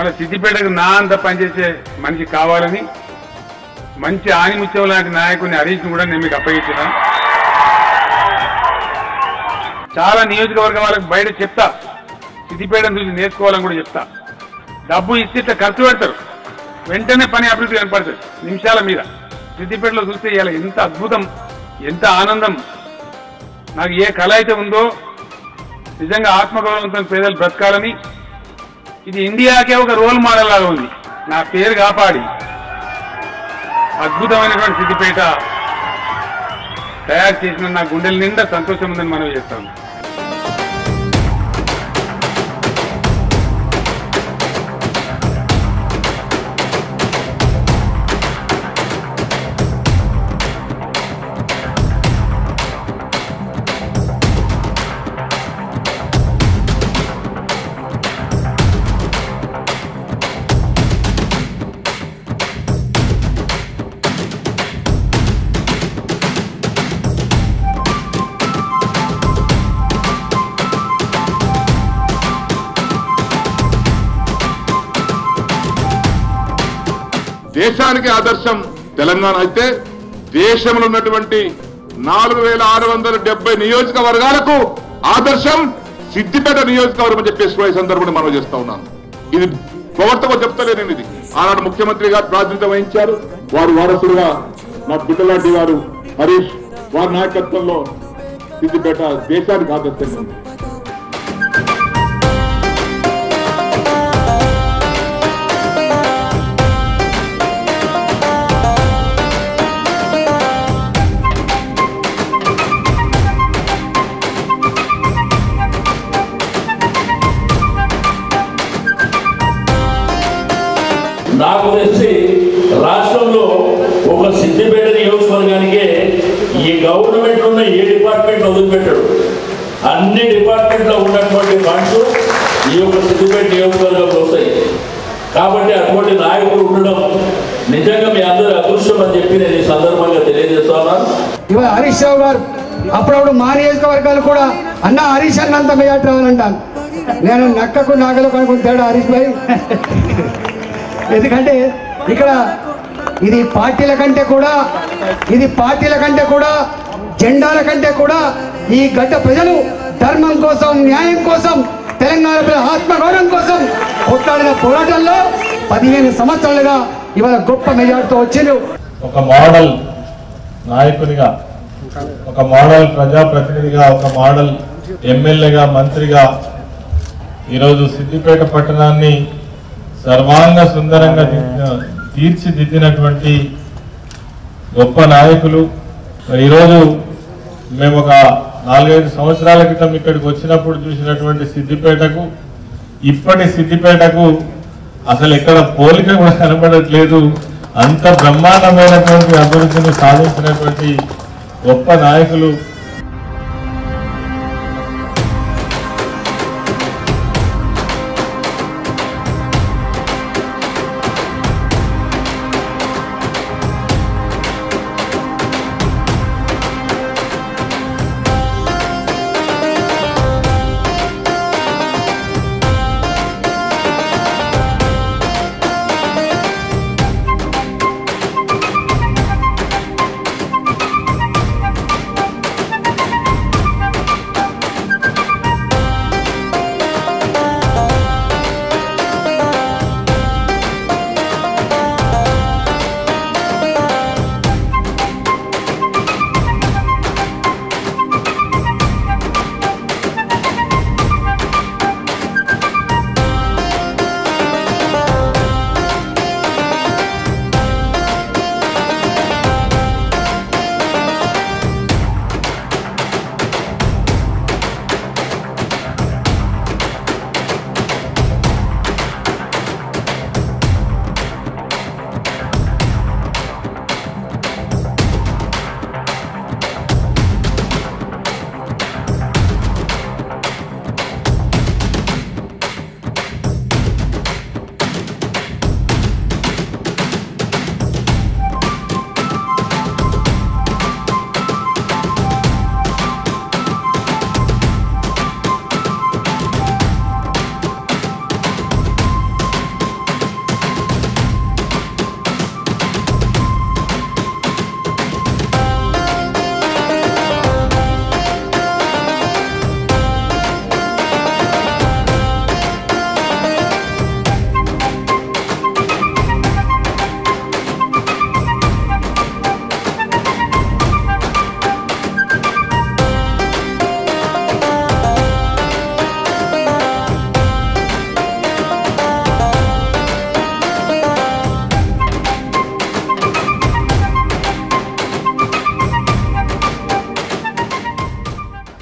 మన సిద్దిపేటకు నా అంత పనిచేసే మనిషి కావాలని మంచి ఆనిముత్యం లాంటి నాయకుడిని హరీష్ని కూడా నేను మీకు అప్పగించిన చాలా నియోజకవర్గం వాళ్ళకి బయట చెప్తా సిద్దిపేటను చూసి నేర్చుకోవాలని కూడా చెప్తా డబ్బు ఇస్తే ఇట్లా ఖర్చు పెడతారు వెంటనే పని అభివృద్ధి కనపడుతుంది నిమిషాల మీద సిద్దిపేటలో చూస్తే ఇలా ఎంత అద్భుతం ఎంత ఆనందం నాకు ఏ కళ అయితే ఉందో నిజంగా ఆత్మగౌరవంతో పేదలు బ్రతకాలని ఇది ఇండియాకే ఒక రోల్ మోడల్ లాగా ఉంది నా పేరు కాపాడి అద్భుతమైనటువంటి సిద్దిపేట తయారు చేసిన నా గుండెల నిండా సంతోషం ఉందని మనం చేస్తాను దేశానికి ఆదర్శం తెలంగాణ అయితే దేశంలో ఉన్నటువంటి నాలుగు వేల ఆరు వందల డెబ్బై నియోజకవర్గాలకు ఆదర్శం సిద్దిపేట నియోజకవర్గం అని చెప్పేసి కూడా ఈ సందర్భంగా మనం చేస్తా ఉన్నాను ఇది ప్రవర్తకు చెప్తలేను నేను ఇది ఆనాడు ముఖ్యమంత్రి గారు ప్రాతినిధ్యం వహించారు వారు వారసులుగా నా బిడ్డలాంటి వారు హరీష్ వారి నాయకత్వంలో సిద్దిపేట దేశానికి ఆదర్శంగా ఉంది నాకు తెలిసి రాష్ట్రంలో ఒక సిద్దిపేట నియోజకవర్గానికే ఈ గవర్నమెంట్ ఉన్న ఏ డిపార్ట్మెంట్ వదిలిపెట్టాడు అన్ని డిపార్ట్మెంట్లో ఉన్నటువంటి ఫండ్స్ ఈ యొక్క సిద్దిపేట నియోజకవర్గంలో వస్తాయి కాబట్టి అటువంటి నాయకులు ఉండడం నిజంగా మీ అందరి అదృష్టం అని చెప్పి నేను ఈ సందర్భంగా తెలియజేస్తున్నాను ఇవాళ హరీష్ రావు గారు అప్పుడప్పుడు మా నియోజకవర్గాలు కూడా అన్న హరీష్ అన్న అంత మెజార్టీ రావాలంటాను నేను నక్కకు నాగలకు అనుకుని తేడా హరీష్ భాయ్ ఎందుకంటే ఇక్కడ ఇది పార్టీల కంటే కూడా ఇది పార్టీల కంటే కూడా జెండాల కంటే కూడా ఈ గడ్డ ప్రజలు ధర్మం కోసం న్యాయం కోసం తెలంగాణ ప్రజల ఆత్మగౌరవం కోసం కొట్లాడిన పోరాటంలో పదిహేను సంవత్సరాలుగా ఇవాళ గొప్ప మెజార్టీతో వచ్చిండ్రు ఒక మోడల్ నాయకునిగా ఒక మోడల్ ప్రజాప్రతినిధిగా ఒక మోడల్ ఎమ్మెల్యేగా మంత్రిగా ఈరోజు సిద్దిపేట పట్టణాన్ని సర్వాంగ సుందరంగా దిద్దిన- తీర్చిదిద్దినటువంటి గొప్ప నాయకులు మరి ఈరోజు మేము ఒక నాలుగైదు సంవత్సరాల క్రితం ఇక్కడికి వచ్చినప్పుడు చూసినటువంటి సిద్దిపేటకు ఇప్పటి సిద్దిపేటకు అసలు ఎక్కడ పోలిక కూడా కనబడట్లేదు అంత బ్రహ్మాండమైనటువంటి అభివృద్ధిని సాధించినటువంటి గొప్ప నాయకులు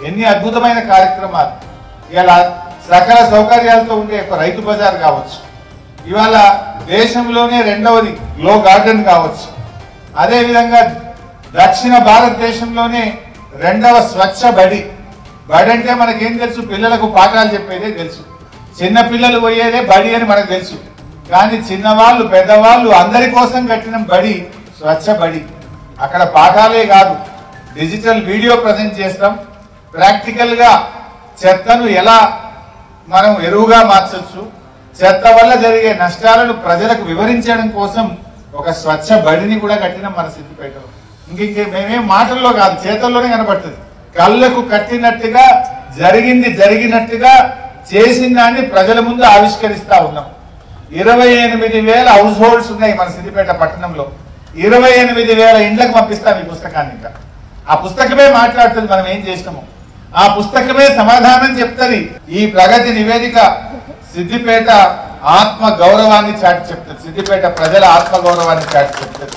ఎన్ని అద్భుతమైన కార్యక్రమాలు ఇలా సకల సౌకర్యాలతో ఉండే ఒక రైతు బజార్ కావచ్చు ఇవాళ దేశంలోనే రెండవది గ్లో గార్డెన్ కావచ్చు అదేవిధంగా దక్షిణ భారతదేశంలోనే రెండవ స్వచ్ఛ బడి బడి అంటే మనకేం తెలుసు పిల్లలకు పాఠాలు చెప్పేదే తెలుసు చిన్న పిల్లలు పోయేదే బడి అని మనకు తెలుసు కానీ చిన్నవాళ్ళు పెద్దవాళ్ళు అందరి కోసం కట్టిన బడి స్వచ్ఛ బడి అక్కడ పాఠాలే కాదు డిజిటల్ వీడియో ప్రజెంట్ చేస్తాం ప్రాక్టికల్ గా చెత్తను ఎలా మనం ఎరువుగా మార్చొచ్చు చెత్త వల్ల జరిగే నష్టాలను ప్రజలకు వివరించడం కోసం ఒక స్వచ్ఛ బడిని కూడా కట్టినాం మన సిద్దిపేటలో ఇంక ఇంకే మేమేం మాటల్లో కాదు చేతల్లోనే కనబడుతుంది కళ్ళకు కట్టినట్టుగా జరిగింది జరిగినట్టుగా చేసిన దాన్ని ప్రజల ముందు ఆవిష్కరిస్తా ఉన్నాం ఇరవై ఎనిమిది వేల హౌస్ హోల్డ్స్ ఉన్నాయి మన సిద్దిపేట పట్టణంలో ఇరవై ఎనిమిది వేల ఇండ్లకు పంపిస్తాం ఈ పుస్తకాన్ని ఇంకా ఆ పుస్తకమే మాట్లాడుతుంది మనం ఏం చేసినాము ఆ పుస్తకమే సమాధానం చెప్తుంది ఈ ప్రగతి నివేదిక సిద్దిపేట ఆత్మ గౌరవాన్ని చాటి చెప్తుంది సిద్దిపేట ప్రజల ఆత్మ గౌరవాన్ని చాటి చెప్తుంది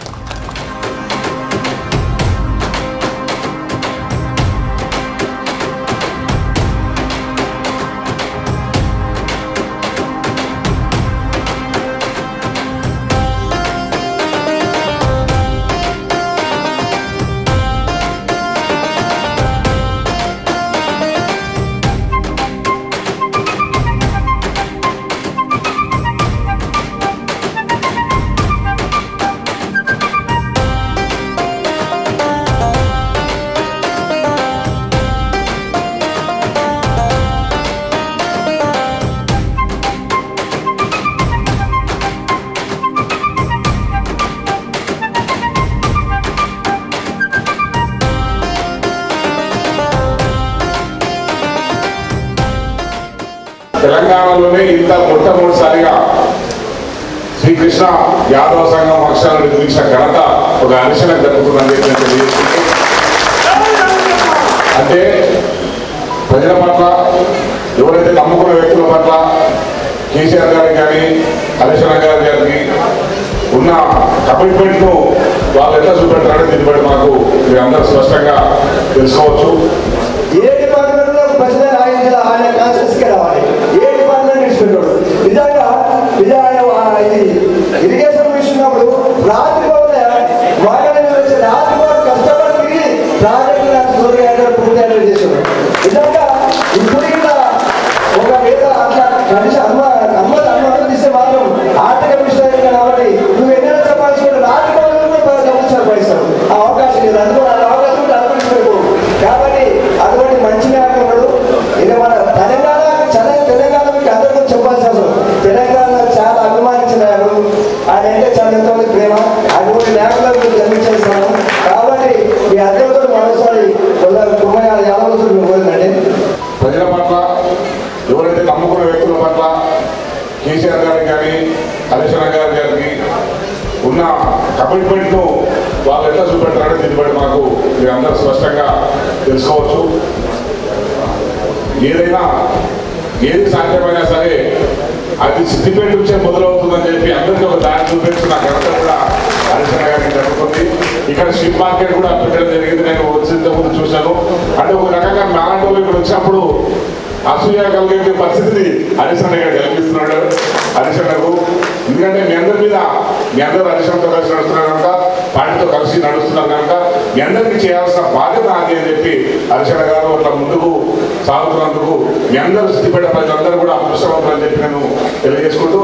తెలంగాణలోనే ఇంత మొట్టమొదటిసారిగా శ్రీకృష్ణ యాదవ సంఘం పక్షాలను నిర్మించిన ఘనత ఒక అరిశనం జరుగుతుందని చెప్పి నేను తెలియజేసుకుంటూ అంటే ప్రజల పట్ల ఎవరైతే నమ్ముకున్న వ్యక్తుల పట్ల కేసీఆర్ గారికి కానీ హరీశ్వర గారి గారికి ఉన్న కమిట్మెంట్ ను వాళ్ళు ఎట్లా చూపెడతారని దీన్ని బట్టి మాకు మీరు అందరూ స్పష్టంగా తెలుసుకోవచ్చు ఏ డిపార్ట్మెంట్ లో ప్రజలు ఆయన ఆయన కాన్షియస్ గా రావాలి ఏ డిపార్ట్మెంట్ ఇస్తున్నాడు నిజంగా నిజంగా ఆ ఇది ఇరిగేషన్ ఇస్తున్నప్పుడు రాత్రి పోతే వాగని వచ్చి రాత్రి పోతే కష్టపడి ప్రాజెక్టు నాకు సూర్య పూర్తి అనేది చేశాడు నిజంగా ఇప్పుడు ఇక్కడ ఒక వేద అట్లా కనీసం అమ్మ అమ్మ అమ్మ తీసే మాత్రం ఆర్థిక విషయం కాబట్టి నువ్వు ఎన్నైనా చెప్పాల్సి ఉంటే రాత్రి పోతే కూడా పది సంవత్సరాలు పడిస్తావు ఆ అవకాశం లేదు అందులో ఆ అవకాశం ఉంటే అనుభవించలేదు కాబట్టి అటువంటి మంచి నాయకుడు ఇది మన తెలంగాణ చాలా తెలంగాణ మీకు అందరికీ చెప్పాల్సిన అవసరం తెలంగాణ చాలా అభిమానించిన నాయకుడు ఆయన అంటే చాలా ఎంతో ప్రేమ అటువంటి నాయకులకు మీరు జన్మించేస్తాము కాబట్టి మీ అందరితో మరోసారి తొంభై ఆరు యాభై రోజులు పోయిందండి ప్రజల పట్ల ఎవరైతే నమ్ముకున్న వ్యక్తుల పట్ల కేసీఆర్ గారికి కానీ హరీశ్వర గారి గారికి ఉన్న కమిట్మెంట్ ను వాళ్ళు ఎట్లా చూపెడతారని దీన్ని బట్టి మాకు మీరు అందరూ స్పష్టంగా తెలుసుకోవచ్చు ఏదైనా ఏది సాధ్యమైనా సరే అది సిద్దిపేట నుంచే మొదలవుతుందని చెప్పి అందరికీ ఒక దారి చూపించిన ఘనత కూడా హరిశన గారికి జరుగుతుంది ఇక్కడ షిప్ మార్కెట్ కూడా పెట్టడం జరిగింది నేను వచ్చిన ముందు చూశాను అంటే ఒక రకంగా నాలాంటి వాళ్ళు ఇక్కడ వచ్చినప్పుడు అసూయ కలిగే పరిస్థితిని హరిశన గారు కల్పిస్తున్నాడు హరిశనకు ఎందుకంటే మీ అందరి మీద మీ అందరూ హరిశనతో కలిసి నడుస్తున్నారు కనుక పార్టీతో కలిసి నడుస్తున్నారు కనుక మీ అందరికీ చేయాల్సిన బాధ్యత నాది అని చెప్పి హరిశన గారు అట్లా ముందుకు సాగుతున్నందుకు మీ అందరూ స్థితిపడే ప్రజలందరూ కూడా అదృష్టవంతులని చెప్పి నేను తెలియజేసుకుంటూ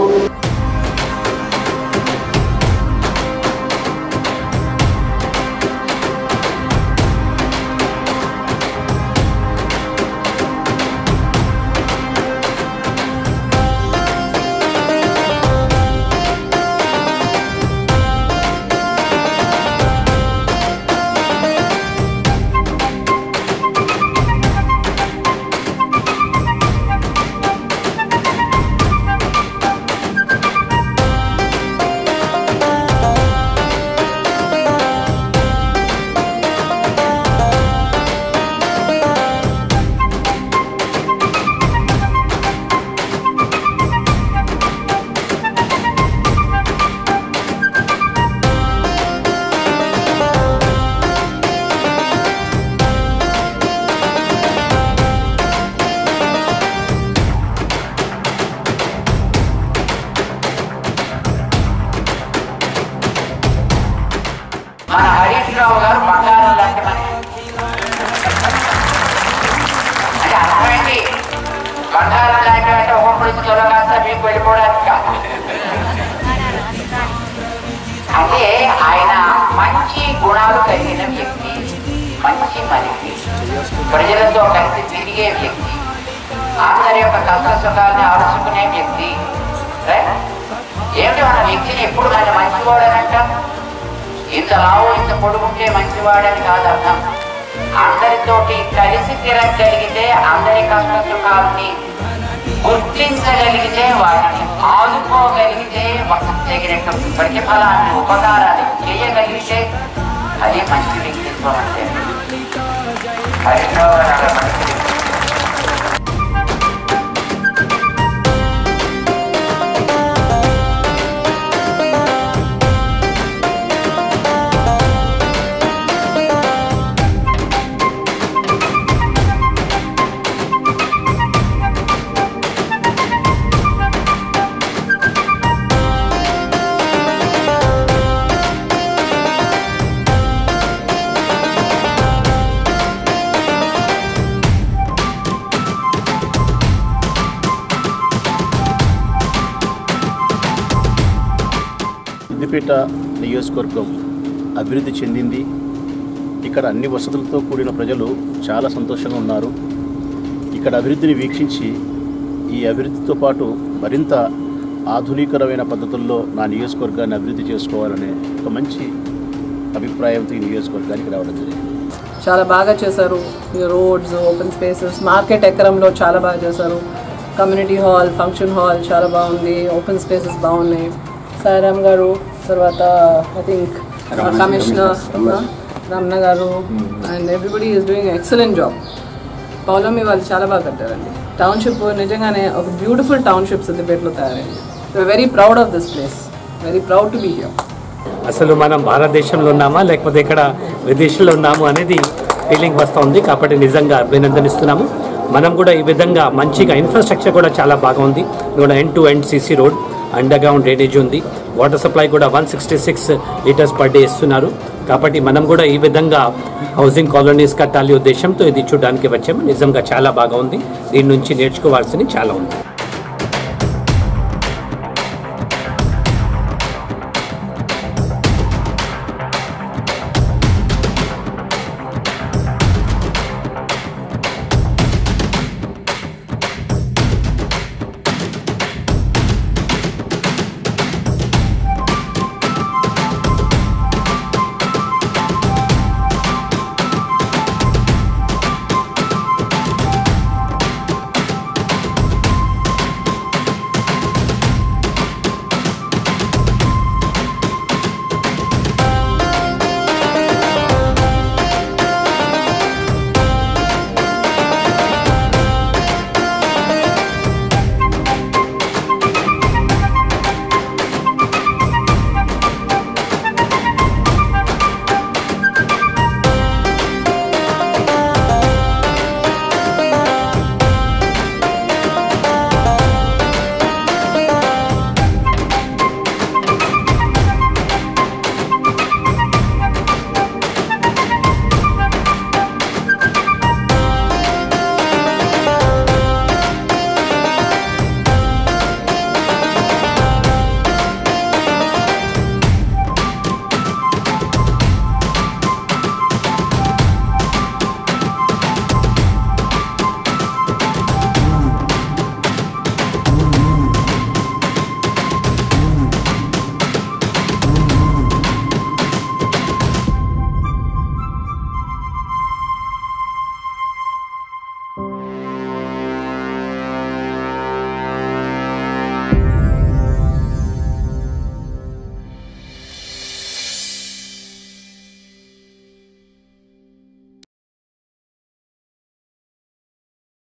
చొరగాస్తా మీకు వెళ్ళిపోవడానికి కాదు అంటే ఆయన మంచి గుణాలు కలిగిన వ్యక్తి మంచి మనిషి ప్రజలతో కలిసి తిరిగే వ్యక్తి అందరి యొక్క కష్ట సుఖాన్ని ఆలోచుకునే వ్యక్తి రైట్? ఏమిటి మన వ్యక్తిని ఎప్పుడు మన మంచివాడని అంటాం ఇంత లావు ఇంత పొడుగుంటే మంచివాడని కాదు అర్థం అందరితోటి కలిసి తిరగగలిగితే అందరి కష్ట సుఖాలని గుర్తించగలిగితే వాటిని ఆదుకోగలిగితే ఒక తగినట్టు ప్రతిఫలాన్ని ఉపకారాన్ని చేయగలిగితే అది మంచి వ్యక్తిత్వం అంటే హరిరావు గారు అలా మంచి వ్యక్తి. సిద్దిపేట నియోజకవర్గం అభివృద్ధి చెందింది ఇక్కడ అన్ని వసతులతో కూడిన ప్రజలు చాలా సంతోషంగా ఉన్నారు ఇక్కడ అభివృద్ధిని వీక్షించి ఈ అభివృద్ధితో పాటు మరింత ఆధునికరమైన పద్ధతుల్లో నా నియోజకవర్గాన్ని అభివృద్ధి చేసుకోవాలనే ఒక మంచి అభిప్రాయంతో ఈ నియోజకవర్గానికి రావడం జరిగింది చాలా బాగా చేశారు ఈ రోడ్స్ ఓపెన్ స్పేసెస్ మార్కెట్ ఎకరంలో చాలా బాగా చేశారు కమ్యూనిటీ హాల్ ఫంక్షన్ హాల్ చాలా బాగుంది ఓపెన్ స్పేసెస్ బాగున్నాయి సాయిరామ్ గారు తర్వాత I think commissioner Ramana garu and everybody is doing excellent job Paulami వాళ్ళు చాలా బాగా కట్టారండి టౌన్షిప్ నిజంగానే ఒక బ్యూటిఫుల్ టౌన్షిప్ సిద్దిపేటలో తయారైంది very proud of this place very proud to be here అసలు మనం భారతదేశంలో ఉన్నామా లేకపోతే ఇక్కడ విదేశంలో ఉన్నాము అనేది ఫీలింగ్ వస్తుంది కాబట్టి నిజంగా అభినందనిస్తున్నాము మనం కూడా ఈ విధంగా మంచిగా ఇన్ఫ్రాస్ట్రక్చర్ కూడా చాలా బాగా ఉంది కూడా end to end CC road underground drainage ఉంది వాటర్ సప్లై కూడా one sixty six litres per day ఇస్తున్నారు కాబట్టి మనం కూడా ఈ విధంగా హౌసింగ్ కాలనీస్ కట్టాలి ఉద్దేశంతో ఇది చూడడానికి వచ్చాము నిజంగా చాలా బాగా ఉంది దీని నుంచి నేర్చుకోవాల్సింది చాలా ఉంది